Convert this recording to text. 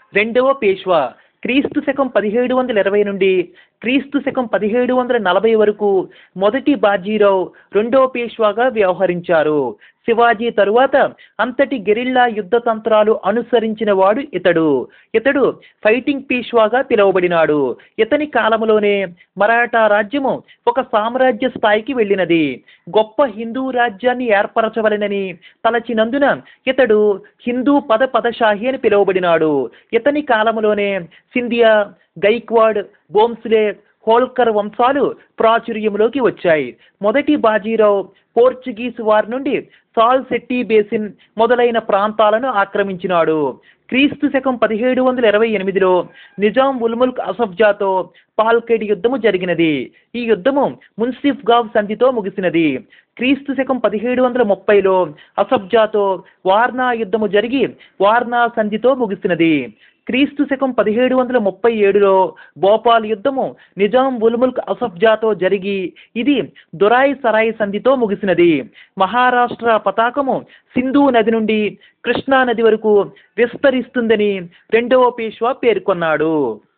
రెండవ పేష్వా క్రీస్తు శకం పదిహేడు వందల ఇరవై నుండి క్రీస్తు శకం పదిహేడు వందల నలభై వరకు మొదటి బాజీరావు రెండో పేష్వాగా వ్యవహరించారు శివాజీ తరువాత అంతటి గెరిల్లా యుద్ధ తంత్రాలు అనుసరించిన వాడు ఇతడు ఇతడు ఫైటింగ్ పీష్వాగా పిలువబడినాడు ఇతని కాలంలోనే మరాఠా రాజ్యము ఒక సామ్రాజ్య స్థాయికి వెళ్ళినది గొప్ప హిందూ రాజ్యాన్ని ఏర్పరచవలెనని తలచినందున ఇతడు హిందూ పద పదశాహి అని పిలువబడినాడు ఇతని కాలంలోనే సింధియా గైక్వాడ్ బోమ్స్లే హోల్కర్ వంశాలు ప్రాచుర్యంలోకి వచ్చాయి మొదటి బాజీరావు పోర్చుగీస్ వారి నుండి సాల్ సెట్టి బేసిన్ మొదలైన ప్రాంతాలను ఆక్రమించినాడు క్రీస్తు శకం పదిహేడు వందల ఇరవై ఎనిమిదిలో నిజాం ఉల్ముల్క్ అసఫ్జాతో పాల్కేడ్ యుద్ధము జరిగినది ఈ యుద్ధము మున్సిఫ్ గావ్ సంధితో ముగిసినది క్రీస్తు శకం పదిహేడు వందల ముప్పైలో అసఫ్జాతో వార్నా యుద్ధము జరిగి వార్నా సంధితో ముగిసినది క్రీస్తు శకం పదిహేడు వందల ముప్పై ఏడులో భోపాల్ యుద్ధము నిజాం ఉల్ముల్క్ అసఫ్జాతో జరిగి ఇది దురాయ్ సరాయ్ సంధితో ముగిసినది మహారాష్ట్ర పతాకము సింధు నది నుండి కృష్ణా నది వరకు విస్తరిస్తుందని రెండవ పేష్వా పేర్కొన్నాడు